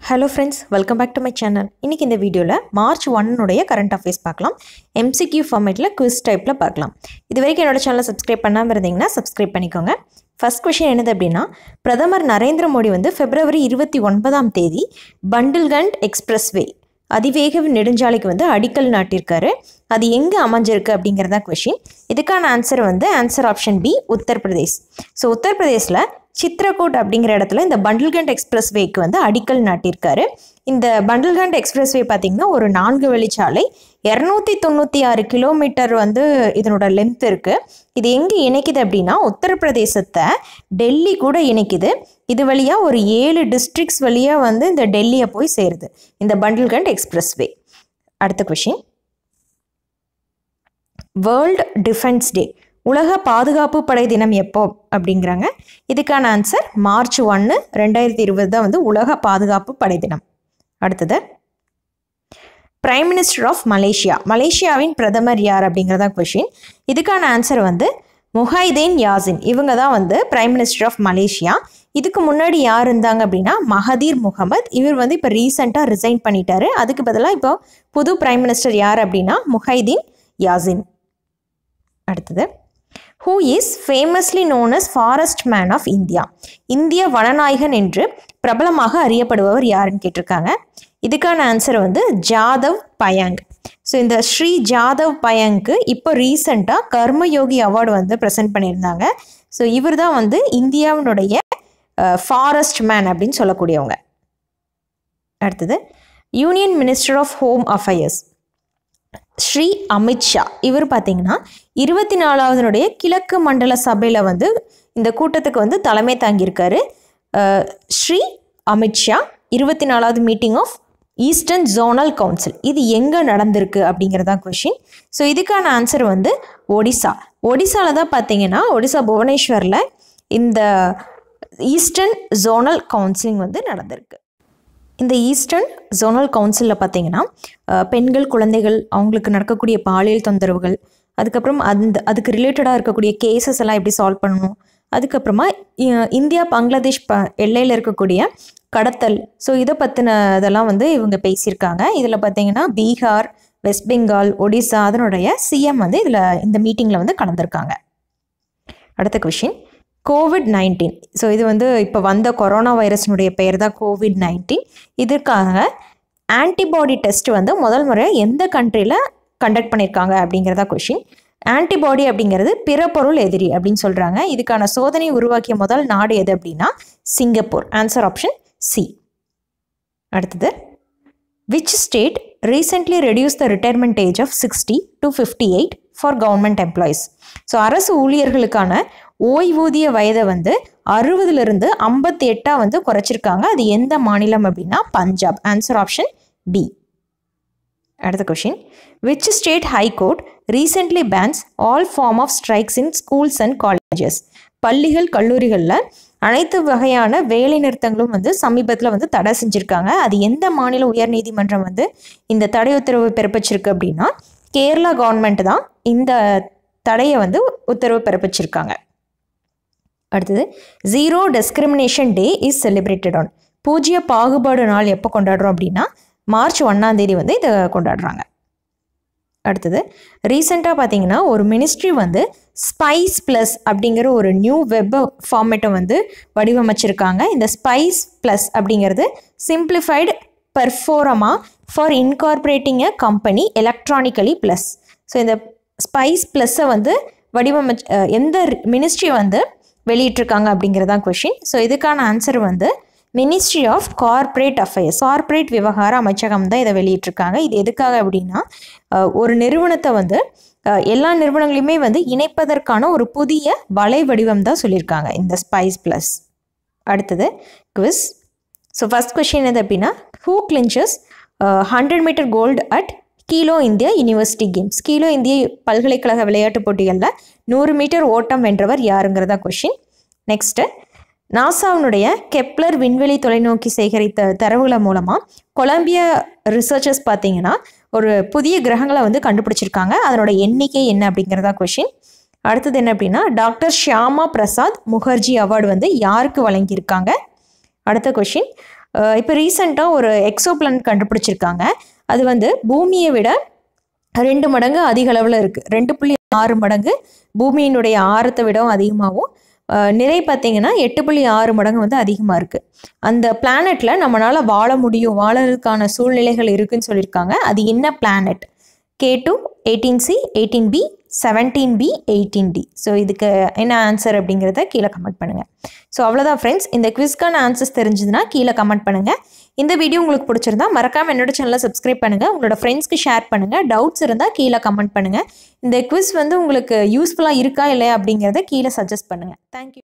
hello friends welcome back to my channel இன்றைக்கி இந்த வீடியோவில் மார்ச் ஒன்னுடைய கரண்ட் அஃபேர்ஸ் பார்க்கலாம் எம்சிக்யூ ஃபார்மேட்டில் குவிஸ் டைப்பில் பார்க்கலாம் இது வரைக்கும் என்னோட சேனலை சப்ஸ்கிரைப் பண்ணாமல் இருந்தீங்கன்னா சப்ஸ்கிரைப் பண்ணிக்கோங்க ஃபர்ஸ்ட் கொஷின் என்னது அப்படின்னா பிரதமர் நரேந்திர மோடி வந்து பிப்ரவரி இருபத்தி ஒன்பதாம் தேதி பண்டில்கண்ட் எக்ஸ்பிரஸ்வே அதிவேக நெடுஞ்சாலைக்கு வந்து அடிக்கல் நாட்டியிருக்காரு அது எங்கே அமைஞ்சிருக்கு அப்படிங்கிறதா கொஷின் இதுக்கான ஆன்சர் வந்து answer option B Uttar Pradesh so உத்தரப்பிரதேசில் சித்ரகூட் அப்படிங்கிற இடத்துல இந்த பண்டில்கண்ட் எக்ஸ்பிரஸ் வேக்கு வந்து அடிக்கல் நாட்டியிருக்காரு இந்த பண்டில்கண்ட் எக்ஸ்பிரஸ் வே பார்த்திங்கன்னா ஒரு நான்கு வழிச்சாலை இரநூத்தி தொண்ணூற்றி ஆறு கிலோமீட்டர் வந்து இதனோட லென்த் இருக்குது இது எங்கே இணைக்குது அப்படின்னா உத்தரப்பிரதேசத்தை டெல்லி கூட இணைக்குது இது வழியாக ஒரு ஏழு டிஸ்ட்ரிக்ஸ் வழியாக வந்து இந்த டெல்லியை போய் சேருது இந்த பண்டில்கண்ட் எக்ஸ்பிரஸ் வே அடுத்த கொஷின் வேர்ல்ட் டிஃபென்ஸ் டே உலக பாதுகாப்பு படை தினம் எப்போ அப்படிங்கிறாங்க இதுக்கான ஆன்சர் மார்ச் ஒன்று ரெண்டாயிரத்தி இருபது தான் வந்து உலக பாதுகாப்பு படை தினம் அடுத்தது பிரைம் மினிஸ்டர் ஆஃப் மலேசியா மலேசியாவின் பிரதமர் யார் அப்படிங்கிறதா கொஷின் இதுக்கான ஆன்சர் வந்து முஹைதீன் யாசின் இவங்க தான் வந்து பிரைம் மினிஸ்டர் ஆஃப் மலேசியா இதுக்கு முன்னாடி யார் இருந்தாங்க அப்படின்னா மஹதீர் முகமது இவர் வந்து இப்போ ரீசெண்டாக ரிசைன் பண்ணிட்டாரு அதுக்கு பதிலாக இப்போ புது பிரைம் மினிஸ்டர் யார் அப்படின்னா முஹைதீன் யாசின் அடுத்தது who is famously known as forest man of India இந்திய வனநாயகன் என்று பிரபலமாக அறியப்படுபவர் யாருன்னு கேட்டிருக்காங்க இதுக்கான ஆன்சர் வந்து ஜாதவ் பயாங் ஸோ இந்த ஸ்ரீ ஜாதவ் பயாங்க்கு இப்போ ரீசண்டாக கர்மயோகி அவார்டு வந்து ப்ரெசென்ட் பண்ணியிருந்தாங்க ஸோ இவர் தான் வந்து இந்தியாவினுடைய ஃபாரஸ்ட் மேன் அப்படின்னு சொல்லக்கூடியவங்க அடுத்தது union minister of home affairs Shri Amit Shah இவர் பார்த்தீங்கன்னா இருபத்தி நாலாவதுனுடைய கிழக்கு மண்டல சபையில் வந்து இந்த கூட்டத்துக்கு வந்து தலைமை தாங்கியிருக்காரு ஸ்ரீ அமித்ஷா இருபத்தி நாலாவது meeting of eastern zonal council இது எங்கே நடந்திருக்கு அப்படிங்கிறதா கொஷின் ஸோ இதுக்கான ஆன்சர் வந்து ஒடிசா ஒடிசாவில் தான் பார்த்தீங்கன்னா ஒடிசா புவனேஸ்வரில் இந்த ஈஸ்டர்ன் ஜோனல் கவுன்சிலிங் வந்து நடந்திருக்கு இந்த ஈஸ்டர்ன் ஜோனல் கவுன்சிலில் பார்த்தீங்கன்னா பெண்கள் குழந்தைகள் அவங்களுக்கு நடக்கக்கூடிய பாலியல் தொந்தரவுகள் அதுக்கப்புறம் அந்த அதுக்கு ரிலேட்டடாக இருக்கக்கூடிய கேசஸ் எல்லாம் எப்படி சால்வ் பண்ணணும் அதுக்கப்புறமா இந்தியா பங்களாதேஷ் ப எல்லையில் இருக்கக்கூடிய கடத்தல் ஸோ இதை பற்றின இதெல்லாம் வந்து இவங்க பேசியிருக்காங்க இதில் பார்த்தீங்கன்னா பீகார் வெஸ்ட் பெங்கால் ஒடிசா அதனுடைய சிஎம் வந்து இதில் இந்த மீட்டிங்கில் வந்து கலந்துருக்காங்க அடுத்த கொஷின் கோவிட் நைன்டீன் ஸோ இது வந்து இப்போ வந்த கொரோனா வைரஸ்னுடைய பெயர் தான் கோவிட் நைன்டீன் இதற்காக ஆன்டிபாடி டெஸ்ட் வந்து முதல் முறையாக எந்த கண்ட்ரியில் கண்டக்ட் பண்ணியிருக்காங்க அப்படிங்கிறதா கொஷின் ஆன்டிபாடி அப்படிங்கிறது பிற பொருள் எதிரி அப்படின்னு சொல்கிறாங்க இதுக்கான சோதனை உருவாக்கிய முதல் நாடு எது அப்படின்னா சிங்கப்பூர் ஆன்சர் ஆப்ஷன் சி அடுத்தது which state recently reduce the retirement age of sixty to fifty eight for government employees so அரசு ஊழியர்களுக்கான ஓய்வூதிய வயதை வந்து அறுபதுலேருந்து ஐம்பத்தி எட்டாக வந்து குறைச்சிருக்காங்க அது எந்த மாநிலம் அப்படின்னா பஞ்சாப் ஆன்சர் ஆப்ஷன் பி அடுத்த question which state high court recently bans all form of strikes in schools and colleges பள்ளிகள் கல்லூரிகளில் அனைத்து வகையான வேலை நிறுத்தங்களும் வந்து சமீபத்தில் வந்து தடை செஞ்சுருக்காங்க அது எந்த மாநில உயர்நீதிமன்றம் வந்து இந்த தடை உத்தரவு பிறப்பிச்சிருக்கு அப்படின்னா கேரளா கவர்மெண்ட் தான் இந்த தடையை வந்து உத்தரவு பிறப்பிச்சிருக்காங்க அடுத்தது zero discrimination day is celebrated on பூஜ்ய பாகுபாடு நாள் எப்போ கொண்டாடுறோம் அப்படின்னா மார்ச் ஒன்றாம் தேதி வந்து இதை கொண்டாடுறாங்க அடுத்தது ரீசெண்டாக பார்த்தீங்கன்னா ஒரு மினிஸ்ட்ரி வந்து ஸ்பைஸ் ப்ளஸ் அப்படிங்கிற ஒரு நியூ வெப் ஃபார்மேட்டை வந்து வடிவமைச்சிருக்காங்க இந்த ஸ்பைஸ் ப்ளஸ் அப்படிங்கிறது simplified proforma for incorporating a company electronically plus so இந்த ஸ்பைஸ் ப்ளஸ்ஸை வந்து வடிவமைச் எந்த மினிஸ்ட்ரி வந்து வெளியிட்டிருக்காங்க அப்படிங்கிறதான் கொஷின் ஸோ இதுக்கான ஆன்சர் வந்து ministry of corporate affairs corporate விவகார அமைச்சகம் தான் இதை வெளியிட்டிருக்காங்க இது எதுக்காக அப்படின்னா ஒரு நிறுவனத்தை வந்து எல்லா நிறுவனங்களையுமே வந்து இணைப்பதற்கான ஒரு புதிய வலை வடிவம் தான் சொல்லியிருக்காங்க இந்த ஸ்பைஸ் ப்ளஸ் அடுத்தது குவிஸ் ஸோ ஃபஸ்ட் கொஷின் எது அப்படின்னா who clinches hundred metre gold at Khelo India university games Khelo இந்திய பல்கலைக்கழக விளையாட்டுப் போட்டிகளில் நூறு மீட்டர் ஓட்டம் வென்றவர் யாருங்கிறதா கொஷின் நெக்ஸ்ட்டு நாசாவினுடைய கெப்லர் விண்வெளி தொலைநோக்கி சேகரித்த தரவுகளை மூலமாக கொலம்பியா ரிசர்ச்சர்ஸ் பார்த்தீங்கன்னா ஒரு புதிய கிரகங்களை வந்து கண்டுபிடிச்சிருக்காங்க அதனோட எண்ணிக்கை என்ன அப்படிங்கிறதா கொஷின் அடுத்தது என்ன அப்படின்னா டாக்டர் ஷியாமா பிரசாத் முகர்ஜி அவார்டு வந்து யாருக்கு வழங்கியிருக்காங்க அடுத்த கொஷின் இப்போ ரீசெண்டாக ஒரு எக்ஸோ பிளானட் கண்டுபிடிச்சிருக்காங்க அது வந்து பூமியை விட ரெண்டு மடங்கு அதிக அளவில் இருக்குது ரெண்டு புள்ளி ஆறு மடங்கு பூமியினுடைய ஆரத்தை விடவும் அதிகமாகவும் அஹ், நிறை பார்த்தீங்கன்னா எட்டு புள்ளி ஆறு மடங்கு வந்து அதிகமாக இருக்குது அந்த பிளானெட்டில் நம்மளால் வாழ முடியும் வாழறதுக்கான சூழ்நிலைகள் இருக்குன்னு சொல்லியிருக்காங்க அது என்ன planet K two eighteen C eighteen B seventeen B eighteen D so இதுக்கு என்ன ஆன்சர் அப்படிங்கிறத கீழே கமெண்ட் பண்ணுங்கள் ஸோ அவ்வளோதான் ஃப்ரெண்ட்ஸ் இந்த குவிஸ்க்கான ஆன்சர்ஸ் தெரிஞ்சதுன்னா கீழே கமெண்ட் பண்ணுங்கள் இந்த வீடியோ உங்களுக்கு பிடிச்சிருந்தா மறக்காமல் என்னோட சேனலை சப்ஸ்கிரைப் பண்ணுங்கள் உங்களோட ஃப்ரெண்ட்ஸ்க்கு ஷேர் பண்ணுங்கள் டவுட்ஸ் இருந்தால் கீழே கமெண்ட் பண்ணுங்கள் இந்த குவிஸ் வந்து உங்களுக்கு யூஸ்ஃபுல்லாக இருக்கா இல்லையா அப்படிங்கிறத கீழே சஜஸ்ட் பண்ணுங்கள் தேங்க்யூ